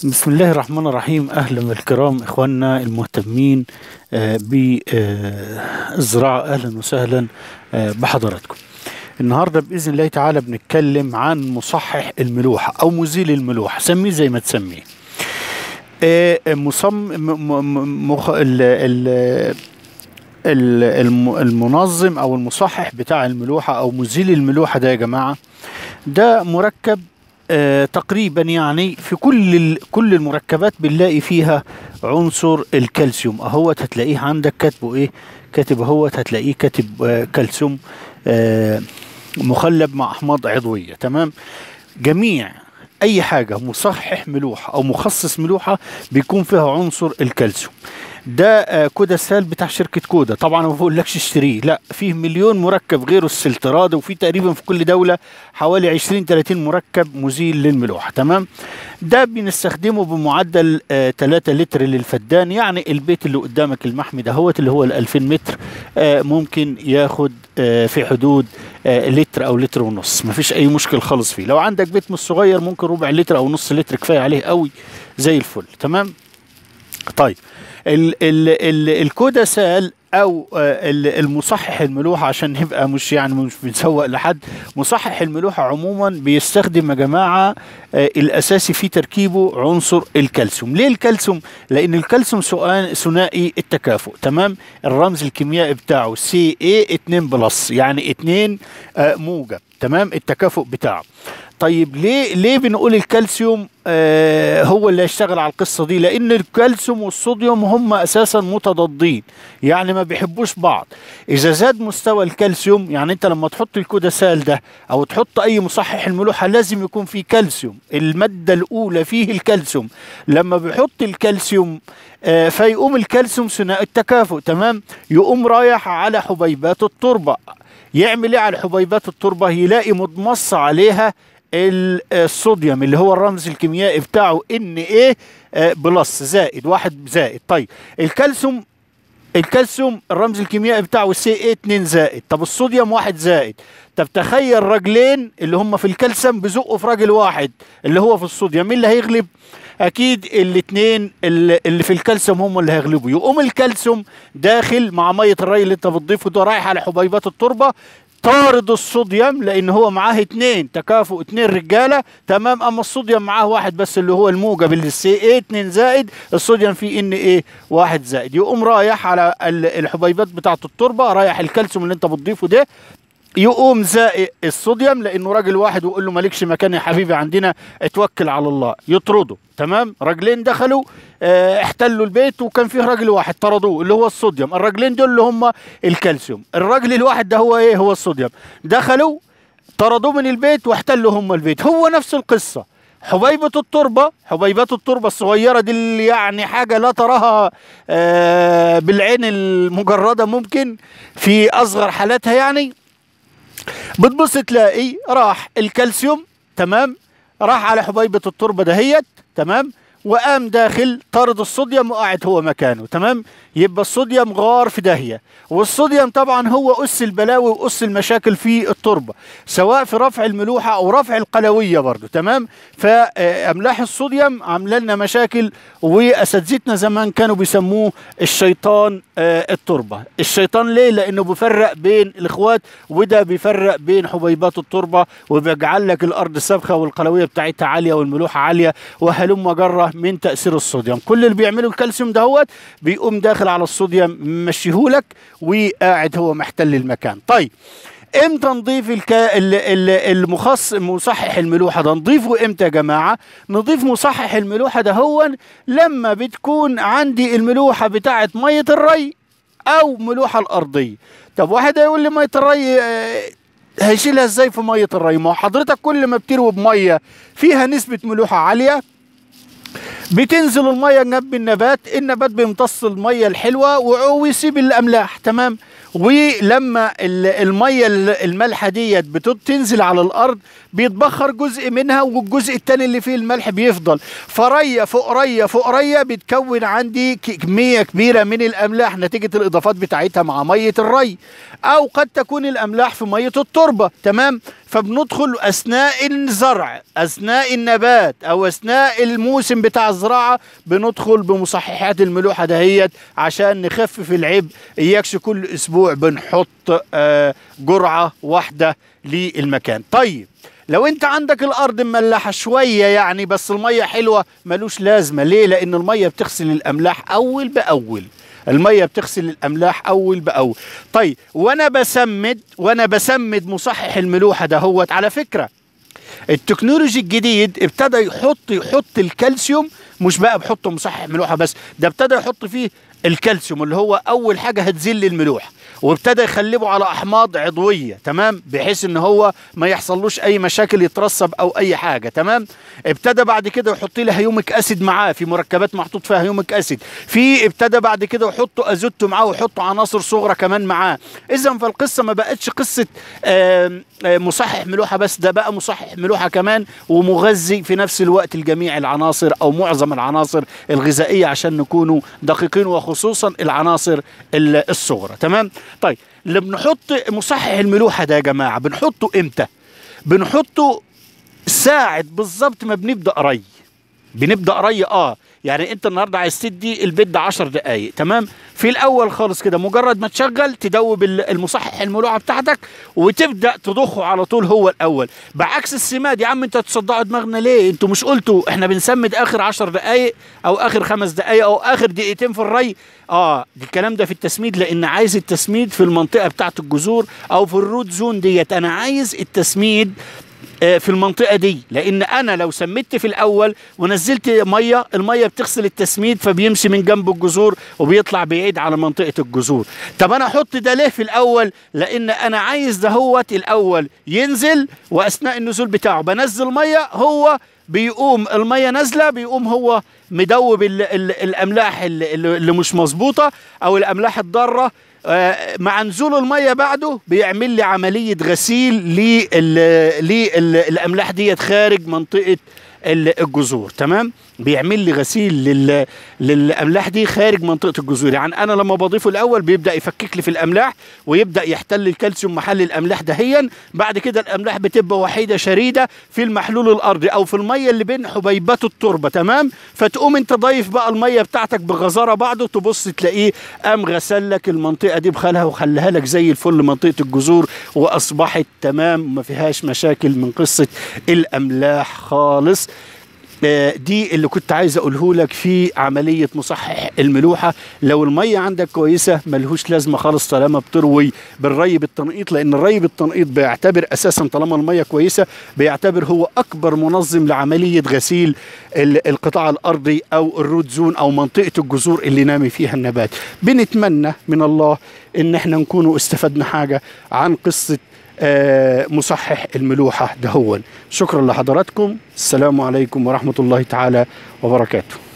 بسم الله الرحمن الرحيم اهلا الكرام اخواننا المهتمين آه، بالزراعه اهلا وسهلا آه، بحضراتكم النهارده باذن الله تعالى بنتكلم عن مصحح الملوحه او مزيل الملوحه سميه زي ما تسميه آه، مصم م- م- مخ... ال... ال... ال- الم- المنظم او المصحح بتاع الملوحه او مزيل الملوحه ده يا جماعه ده مركب آه تقريبا يعني في كل ال- كل المركبات بنلاقي فيها عنصر الكالسيوم اهوت هتلاقيه عندك كاتبه ايه كاتب اهوت هتلاقيه كاتب آه كالسيوم آه مخلب مع احماض عضويه تمام جميع اي حاجه مصحح ملوحه او مخصص ملوحه بيكون فيها عنصر الكالسيوم ده آه، كودا سال بتاع شركه كودا طبعا ما بقولكش اشتريه لا فيه مليون مركب غيره السلتراد وفي تقريبا في كل دوله حوالي 20 30 مركب مزيل للملوحه تمام ده بنستخدمه بمعدل آه 3 لتر للفدان يعني البيت اللي قدامك المحمي دهوت اللي هو ال 2000 متر آه ممكن ياخد آه في حدود آه لتر او لتر ونص مفيش اي مشكل خالص فيه لو عندك بيت مش صغير ممكن ربع لتر او نص لتر كفايه عليه قوي زي الفل تمام طيب ال ال ال الكودا سال او آه، ال- المصحح الملوحه عشان نبقى مش يعني مش بنسوق لحد مصحح الملوحه عموما بيستخدم يا جماعه آه، الاساسي في تركيبه عنصر الكالسيوم ليه الكالسيوم لان الكالسيوم سؤال- ثنائي التكافؤ تمام الرمز الكيميائي بتاعه سي اي 2 بلس يعني 2 آه، موجب تمام التكافؤ بتاعه طيب ليه ليه بنقول الكالسيوم آه هو اللي هيشتغل على القصه دي لان الكالسيوم والصوديوم هم اساسا متضادين يعني ما بيحبوش بعض اذا زاد مستوى الكالسيوم يعني انت لما تحط الكوداسال ده او تحط اي مصحح الملوحه لازم يكون فيه كالسيوم الماده الاولى فيه الكالسيوم لما بيحط الكالسيوم آه فيقوم الكالسيوم ثنائي التكافؤ تمام يقوم رايح على حبيبات التربه يعمل ايه على حبيبات التربه يلاقي مضمص عليها ال- الصوديوم اللي هو الرمز الكيميائي بتاعه ان ايه آه، بلس زائد واحد زائد طيب الكالسيوم الكالسيوم الرمز الكيميائي بتاعه سي اي 2 زائد طب الصوديوم واحد زائد طب تخيل رجلين اللي هم في الكالسيوم بيزقوا في راجل واحد اللي هو في الصوديوم مين اللي هيغلب اكيد الاثنين اللي اللي في الكالسيوم هم اللي هيغلبوا يقوم الكالسيوم داخل مع ميه الري اللي انت بتضيفه ده رايح على حبيبات التربه طارد الصوديوم لان هو معاه اتنين تكافؤ اتنين رجاله تمام اما الصوديوم معاه واحد بس اللي هو الموجب اللي سي ايه اتنين زائد الصوديوم فيه ان ايه واحد زائد يقوم رايح على ال- الحبيبات بتاعه التربه رايح الكالسيوم اللي انت بتضيفه ده يقوم زائق الصوديوم لانه راجل واحد ويقول له مالكش مكان يا حبيبي عندنا اتوكل على الله يطرده تمام راجلين دخلوا اه احتلوا البيت وكان فيه راجل واحد طردوه اللي هو الصوديوم الراجلين دول اللي هم الكالسيوم الراجل الواحد ده هو ايه هو الصوديوم دخلوا طردوه من البيت واحتلوا هم البيت هو نفس القصة حبيبة التربة حبيبات التربة الصغيرة دي اللي يعني حاجة لا تراها آه بالعين المجردة ممكن في أصغر حالاتها يعني بتبص تلاقي راح الكالسيوم تمام راح على حبيبة التربة دهيت تمام وقام داخل طارد الصوديوم وقاعد هو مكانه تمام يبقى الصوديوم غار في داهية والصوديوم طبعا هو أس البلاوي وأس المشاكل في التربة سواء في رفع الملوحة أو رفع القلوية برضو تمام فأملاح الصوديوم عامله لنا مشاكل وأساتذتنا زمان كانوا بيسموه الشيطان آه، التربة الشيطان ليه لأنه بيفرق بين الإخوات وده بيفرق بين حبيبات التربة وبيجعل لك الأرض سابخة والقلوية بتاعتها عالية والملوحة عالية وهلم جرة من تأثير الصوديوم كل اللي بيعمله الكالسيوم دهوت بيقوم داخل على الصوديوم مشيهولك وقاعد هو محتل المكان طيب امتى نضيف الك... ال- ال- المخص مصحح الملوحه ده نضيفه امتى يا جماعه نضيف مصحح الملوحه ده هو لما بتكون عندي الملوحه بتاعه ميه الري او ملوحه الارضيه طب واحد هيقول لي ميه الري آه، هيشيلها ازاي في ميه الري ما هو حضرتك كل ما بتروي بميه فيها نسبه ملوحه عاليه بتنزل الميه جنب النبات النبات بيمتص الميه الحلوه ويسيب الاملاح تمام ولما ال- الميه ال- المالحه ديت بتنزل على الارض بيتبخر جزء منها والجزء التاني اللي فيه الملح بيفضل فريه فوق ريه فوق ريه بتكون عندي ك- كميه كبيره من الاملاح نتيجه الاضافات بتاعتها مع ميه الري او قد تكون الاملاح في ميه التربه تمام فبندخل اثناء الزرع اثناء النبات او اثناء الموسم بتاع الزراعه بندخل بمصححات الملوحه دهيت عشان نخفف العبء اياكش كل اسبوع بنحط آه جرعه واحده للمكان طيب لو انت عندك الارض مملحه شويه يعني بس الميه حلوه ملوش لازمه ليه لان الميه بتغسل الاملاح اول باول الميه بتغسل الاملاح اول باول طيب وانا بسمد وانا بسمد مصحح الملوحه دهوت على فكره التكنولوجي الجديد ابتدى يحط يحط الكالسيوم مش بقى بحط مصحح ملوحه بس ده ابتدى يحط فيه الكالسيوم اللي هو اول حاجه هتزل الملوحه وابتدى يخلبه على احماض عضويه تمام بحيث ان هو ما يحصلوش اي مشاكل يترسب او اي حاجه تمام ابتدى بعد كده يحط لي هيوميك اسيد معاه في مركبات محطوط فيها هيوميك اسيد في ابتدى بعد كده يحطوا ازوتو معاه ويحطوا عناصر صغرى كمان معاه اذا فالقصه ما بقتش قصه آم، آم، مصحح ملوحه بس ده بقى مصحح ملوحه كمان ومغذي في نفس الوقت لجميع العناصر او معظم العناصر الغذائيه عشان نكونوا دقيقين وخصوصا العناصر ال- الصغرى تمام طيب اللي بنحط مصحح الملوحه ده يا جماعه بنحطه امتى بنحطه ساعة بالظبط ما بنبدا ري بنبدا ري اه يعني انت النهارده عايز تدي البيت ده 10 دقائق تمام في الاول خالص كده مجرد ما تشغل تدوب ال- المصحح الملوحه بتاعتك وتبدا تضخه على طول هو الاول بعكس السماد يا عم انت تصدعوا دماغنا ليه انتوا مش قلتوا احنا بنسمد اخر 10 دقائق او اخر خمس دقائق او اخر دقيقتين في الري اه دي الكلام ده في التسميد لان عايز التسميد في المنطقه بتاعت الجذور او في الروت زون ديت انا عايز التسميد آه، في المنطقه دي لان انا لو سميت في الاول ونزلت ميه الميه بتغسل التسميد فبيمشي من جنب الجذور وبيطلع بعيد على منطقه الجذور طب انا احط ده ليه في الاول لان انا عايز دهوت الاول ينزل واثناء النزول بتاعه بنزل ميه هو بيقوم الميه نازله بيقوم هو مدوب ال ال الاملاح اللي, اللي مش مظبوطه او الاملاح الضاره آه، مع نزول الميه بعده بيعمل لي عمليه غسيل للاملاح ديت خارج منطقه ال- الجذور تمام بيعمل لي غسيل لل... للاملاح دي خارج منطقه الجذور يعني انا لما بضيفه الاول بيبدا يفكك لي في الاملاح ويبدا يحتل الكالسيوم محل الاملاح دهيا بعد كده الاملاح بتبقى وحيده شريده في المحلول الارضي او في الميه اللي بين حبيبات التربه تمام فتقوم انت ضايف بقى الميه بتاعتك بغزاره بعده تبص تلاقيه قام غسل لك المنطقه دي بخالها وخلاها لك زي الفل منطقه الجذور واصبحت تمام ما فيهاش مشاكل من قصه الاملاح خالص آه، دي اللي كنت عايز اقوله لك في عمليه مصحح الملوحه لو الميه عندك كويسه ملهوش لازمه خالص طالما بتروي بالري بالتنقيط لان الري بالتنقيط بيعتبر اساسا طالما الميه كويسه بيعتبر هو اكبر منظم لعمليه غسيل ال- القطاع الارضي او الروت زون او منطقه الجذور اللي نامي فيها النبات بنتمنى من الله ان احنا نكونوا استفدنا حاجه عن قصه آه، مصحح الملوحة دهون شكرا لحضراتكم السلام عليكم ورحمة الله تعالى وبركاته